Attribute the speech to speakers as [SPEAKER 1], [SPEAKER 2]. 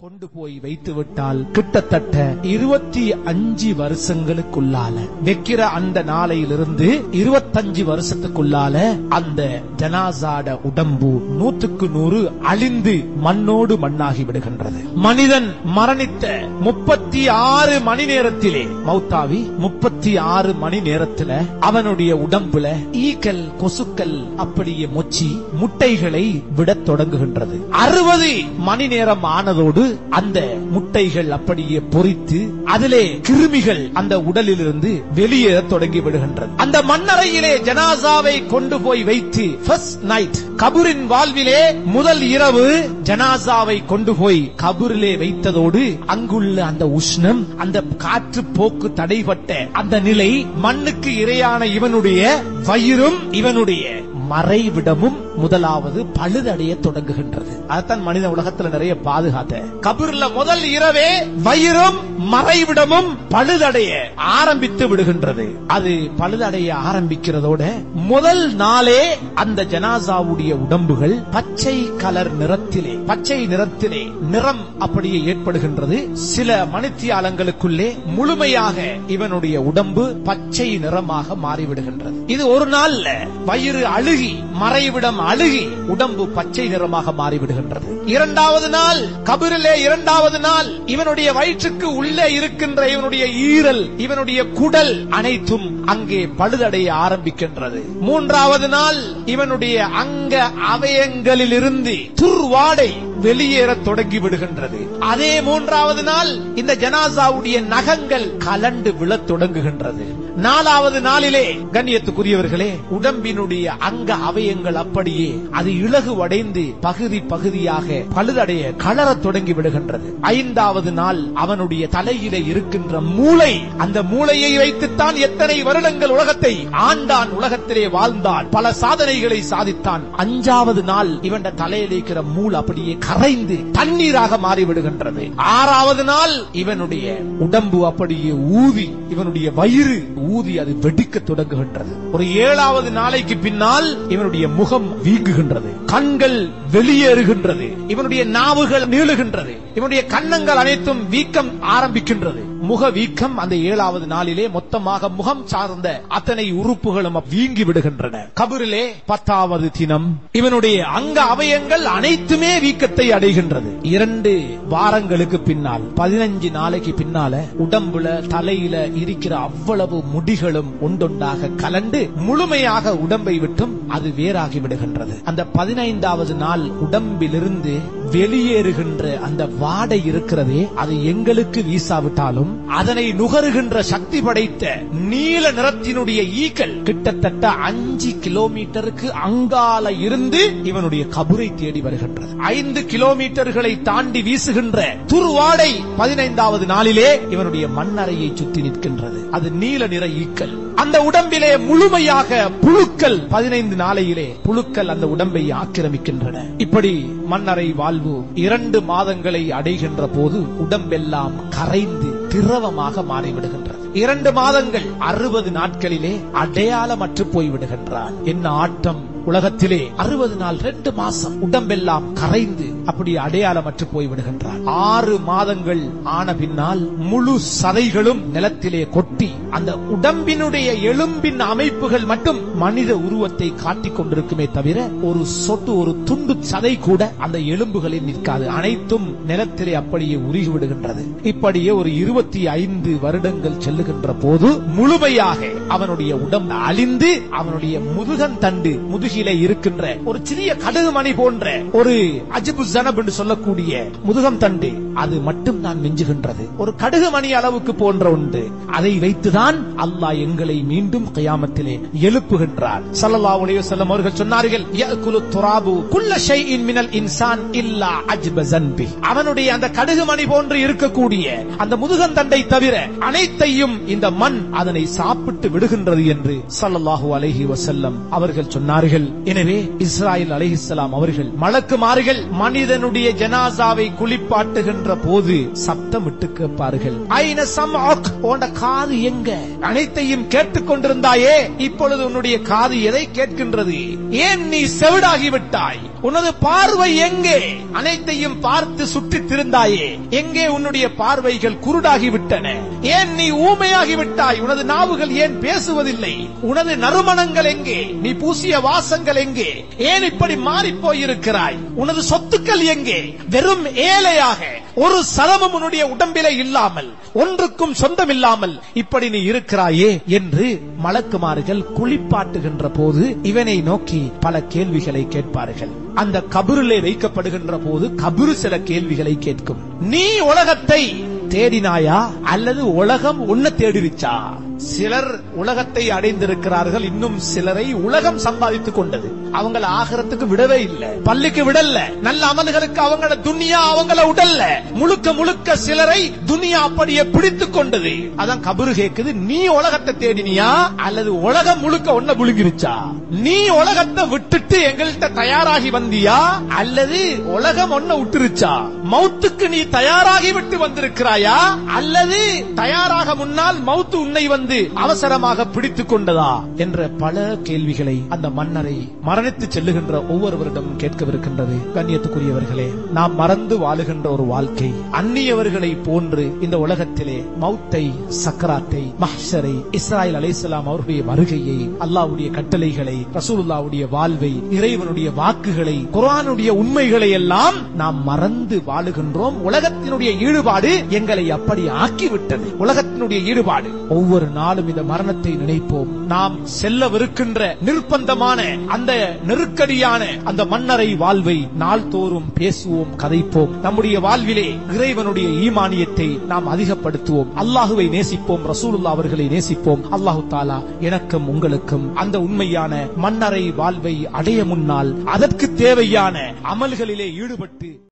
[SPEAKER 1] கொண்டு போய் வைத்து விட்டால் கிட்டத்தட்ட இருபத்தி அஞ்சு வருஷங்களுக்குள்ளால வைக்கிற அந்த நாளையிலிருந்து இருபத்தஞ்சு வருஷத்துக்குள்ளால அந்த ஜனாசாட உடம்பு நூற்றுக்கு நூறு அழிந்து மண்ணோடு மண்ணாகி விடுகின்றது மனிதன் மரணித்த முப்பத்தி ஆறு மணி நேரத்திலே மௌத்தாவி முப்பத்தி ஆறு மணி நேரத்துல அவனுடைய உடம்புல ஈக்கள் கொசுக்கள் அப்படியே மொச்சி முட்டைகளை விடத் தொடங்குகின்றது அறுபது மணி நேரம் ஆனதோடு அந்த முட்டைகள் அப்படியே பொறித்து அதிலே கிருமிகள் அந்த உடலிலிருந்து வெளியேற தொடங்கி விடுகின்றது அந்த மண்ணறையிலே ஜனாசாவை கொண்டு போய் வைத்து ஃபர்ஸ்ட் நைட் கபூரின் வாழ்விலே முதல் இரவு ஜனாசாவை கொண்டு போய் கபூரிலே வைத்ததோடு அங்குள்ள அந்த உஷ்ணம் அந்த காற்று போக்கு தடைபட்ட அந்த நிலை மண்ணுக்கு இரையான இவனுடைய வயிறும் இவனுடைய மறைவிடமும் முதலாவது பழுதடைய தொடங்குகின்றது அதுதான் மனித உலகத்துல நிறைய பாதுகாத்த கபூர்ல முதல் இரவே வயிறும் மறைவிடமும் பழுதடைய ஆரம்பித்து விடுகின்றது அது பழுதடைய ஆரம்பிக்கிறதோட முதல் நாளே அந்த ஜனாசாவுடைய உடம்புகள் பச்சை கலர் நிறத்திலே பச்சை நிறத்திலே நிறம் அப்படியே ஏற்படுகின்றது சில மணித்தியாலங்களுக்குள்ளே முழுமையாக இவனுடைய உடம்பு பச்சை நிறமாக மாறிவிடுகின்றது இது ஒரு நாள்ல வயிறு அழுகி மறைவிடம் அழுகி உடம்பு பச்சை நிறமாக மாறிவிடுகின்றது இரண்டாவது நாள் கபிரிலே இரண்டாவது நாள் இவனுடைய வயிற்றுக்கு உள்ளே இருக்கின்ற இவனுடைய ஈரல் இவனுடைய குடல் அனைத்தும் அங்கே பழுதடைய ஆரம்பிக்கின்றது மூன்றாவது நாள் இவனுடைய அங்க அவயங்களிலிருந்து துர்வாடை வெளியேற தொடங்கி விடுகின்றது அதே மூன்றாவது நாள் இந்த ஜனாசாவுடைய நகங்கள் கலண்டு விழத் தொடங்குகின்றது நாலாவது நாளிலே கண்ணியத்துக்குரியவர்களே உடம்பினுடைய அங்க அவயங்கள் அப்படியே அது இலகுவடைந்து பகுதி பகுதியாக பழுதடைய கலரத் தொடங்கி விடுகின்றது ஐந்தாவது நாள் அவனுடைய தலையிலே இருக்கின்ற மூளை அந்த மூளையை வைத்துத்தான் எத்தனை வருடங்கள் உலகத்தை ஆண்டான் உலகத்திலே வாழ்ந்தான் பல சாதனைகளை சாதித்தான் அஞ்சாவது நாள் இவன் தலையில் இருக்கிற மூள் அப்படியே கரைந்து தண்ணீராக மாறிவிடுகின்றது ஆறாவது நாள் இவனுடைய உடம்பு அப்படியே ஊதி இவனுடைய வயிறு ஊதி அது வெடிக்க தொடங்குகின்றது ஒரு ஏழாவது நாளைக்கு பின்னால் இவனுடைய முகம் வீங்குகின்றது கண்கள் வெளியேறுகின்றது இவனுடைய நாவுகள் நீளுகின்றது இவனுடைய கன்னங்கள் அனைத்தும் வீக்கம் ஆரம்பிக்கின்றது முக வீக்கம் அந்த ஏழாவது நாளிலே மொத்தமாக முகம் சார்ந்த அத்தனை உறுப்புகளும் வீங்கி விடுகின்றன கபரிலே பத்தாவது தினம் இவனுடைய அங்க அவயங்கள் அனைத்துமே வீக்கத்தை அடைகின்றது இரண்டு வாரங்களுக்கு பின்னால் பதினஞ்சு நாளைக்கு பின்னால உடம்புல தலையில இருக்கிற அவ்வளவு முடிகளும் ஒன்றொன்றாக கலண்டு முழுமையாக உடம்பை விட்டும் அது வேறாகி விடுகின்றது அந்த பதினைந்தாவது நாள் உடம்பிலிருந்து வெளியேறுகின்ற அந்த வாடை இருக்கிறதே அது எங்களுக்கு வீசாவிட்டாலும் அதனை நுகருகின்ற சக்தி படைத்த நீல நிறத்தினுடைய ஈக்கள் கிட்டத்தட்ட அஞ்சு கிலோமீட்டருக்கு அங்கால இருந்து இவனுடைய கபுரை தேடி வருகின்றது ஐந்து கிலோமீட்டர்களை தாண்டி வீசுகின்ற துர்வாடை பதினைந்தாவது நாளிலே இவனுடைய மண்ணறையை சுற்றி நிற்கின்றது அது நீல நிற ஈக்கள் அந்த உடம்பிலே முழுமையாக புழுக்கள் பதினைந்து நாளையிலே புழுக்கள் அந்த உடம்பை ஆக்கிரமிக்கின்றன இப்படி மண்ணறை வாழ்வு இரண்டு மாதங்களை அடைகின்ற போது உடம்பெல்லாம் கரைந்து திரவமாக மாறிவிடுகின்றது இரண்டு மாதங்கள் அறுபது நாட்களிலே அடையாளமற்று போய்விடுகின்றான் என்ன ஆட்டம் உலகத்திலே அறுபது நாள் ரெண்டு மாசம் உடம்பெல்லாம் கரைந்து அப்படி அடையாளமற்று போய்விடுகின்றான் ஆறு மாதங்கள் ஆன பின்னால் முழு சதைகளும் நிலத்திலே கொட்டி அந்த உடம்பினுடைய எலும்பின் அமைப்புகள் மட்டும் மனித உருவத்தை காட்டிக் கொண்டிருக்குமே தவிர ஒரு சொட்டு ஒரு துண்டு சதை கூட அந்த எலும்புகளில் நிற்காது அனைத்தும் நிலத்திலே அப்படியே உருகி விடுகின்றது இப்படியே ஒரு இருபத்தி ஐந்து வருடங்கள் செல்லுகின்ற போது முழுமையாக அவனுடைய உடம்பு அழிந்து அவனுடைய முதுகன் தண்டு முதுகிலே இருக்கின்ற ஒரு சிறிய கடுகு மணி போன்ற ஒரு அஜிபு ஜனப் என்று சொல்லக்கூடிய முதுகம் தண்டு அது மட்டும் தான் மிஞ்சுகின்றது ஒரு கடுகு மணி அளவுக்கு போன்ற ஒன்று அதை வைத்துதான் அல்லாஹ் எங்களை மீண்டும் கயாமத்திலே எழுப்புகின்றார் ஸல்லல்லாஹு அலைஹி வஸல்லம் அவர்கள் சொன்னார்கள் யஅகுலு துராபு குல்ல ஷைஇன் மினல் இன்சான் இல்லா அஜ்ப ஜன்பி அவனுடைய அந்த கடுகு மணி போன்று இருக்கக்கூடிய அந்த முதுகந்தண்டை தவிர அனைத்தையும் இந்த மண் அதனை சாப்பிட்டு விடுகின்றது என்று ஸல்லல்லாஹு அலைஹி வஸல்லம் அவர்கள் சொன்னார்கள் எனவே இஸ்ராயல் அலைஹிஸ்ஸலாம் அவர்கள் மலக்குமார்கள் மனித மனிதனுடைய ஜனாசாவை குளிப்பாட்டுகின்ற போது சப்தமிட்டு கேட்பார்கள் ஐன சம்அக் உன்ட காது எங்க அனைத்தையும் கேட்டுக் கொண்டிருந்தாயே இப்பொழுது உன்னுடைய காது எதை கேட்கின்றது ஏன் நீ செவிடாகி விட்டாய் உனது பார்வை எங்கே அனைத்தையும் பார்த்து சுற்றித் திருந்தாயே எங்கே உன்னுடைய பார்வைகள் குருடாகி விட்டன ஏன் நீ ஊமையாகி விட்டாய் உனது நாவுகள் ஏன் பேசுவதில்லை உனது நறுமணங்கள் எங்கே நீ பூசிய வாசங்கள் எங்கே ஏன் இப்படி மாறிப் போயிருக்கிறாய் உனது சொத்துக்கள் எங்கே வெறும் ஏழையாக ஒரு சதமும் உன்னுடைய உடம்பிலே இல்லாமல் ஒன்றுக்கும் சொந்தம் இல்லாமல் இப்படி நீ இருக்கிறாயே என்று மலக்குமார்கள் குளிப்பாட்டுகின்ற போது இவனை நோக்கி பல கேள்விகளை கேட்பார்கள் அந்த கபருளே வைக்கப்படுகின்ற போது கபரு சில கேள்விகளை கேட்கும் நீ உலகத்தை தேடினாயா அல்லது உலகம் உன்னை தேடிருச்சா சிலர் உலகத்தை அடைந்திருக்கிறார்கள் இன்னும் சிலரை உலகம் சம்பாதித்துக் கொண்டது அவங்கள ஆகரத்துக்கு விடவே இல்லை பள்ளிக்கு விடல நல்ல அமல்களுக்கு அவங்கள துனியா அவங்கள உடல்ல முழுக்க முழுக்க சிலரை துனியா அப்படியே பிடித்துக் கொண்டது அதான் கபரு கேக்குது நீ உலகத்தை தேடினியா அல்லது உலகம் முழுக்க ஒன்ன புழுங்கிருச்சா நீ உலகத்தை விட்டுட்டு எங்கள்கிட்ட தயாராகி வந்தியா அல்லது உலகம் ஒன்ன விட்டுருச்சா மௌத்துக்கு நீ தயாராகி விட்டு வந்திருக்கிறாயா அல்லது தயாராக முன்னால் மௌத்து உன்னை வந்து அவசரமாக பிடித்துக் கொண்டதா என்ற பல கேள்விகளை அந்த மன்னரை மரணித்து செல்லுகின்ற ஒவ்வொருவரிடம் கேட்கவிருக்கின்றது கண்ணியத்துக்குரியவர்களே நாம் மறந்து வாழுகின்ற ஒரு வாழ்க்கை அந்நியவர்களை போன்று இந்த உலகத்திலே மௌத்தை சக்கராத்தை மஹ்ஷரை இஸ்ராயல் அலைஹிஸ்ஸலாம் அவருடைய வருகையை அல்லாஹ்வுடைய கட்டளைகளை ரசூலுல்லாவுடைய வாழ்வை இறைவனுடைய வாக்குகளை குர்ஆனுடைய உண்மைகளை எல்லாம் நாம் மறந்து வாழுகின்றோம் உலகத்தினுடைய ஈடுபாடு எங்களை அப்படி ஆக்கிவிட்டது உலகத்தினுடைய ஈடுபாடு ஒவ்வொரு நாளும் இந்த மரணத்தை நினைப்போம் நாம் செல்லவிருக்கின்ற நிர்பந்தமான அந்த நெருக்கடியான அந்த மன்னரை வாழ்வை நாள்தோறும் பேசுவோம் கதைப்போம் நம்முடைய வாழ்விலே இறைவனுடைய ஈமானியத்தை நாம் அதிகப்படுத்துவோம் அல்லாஹுவை நேசிப்போம் ரசூலுல்லா அவர்களை நேசிப்போம் அல்லாஹு தாலா எனக்கும் உங்களுக்கும் அந்த உண்மையான மன்னரை வாழ்வை அடைய முன்னால் அதற்கு தேவையான அமல்களிலே ஈடுபட்டு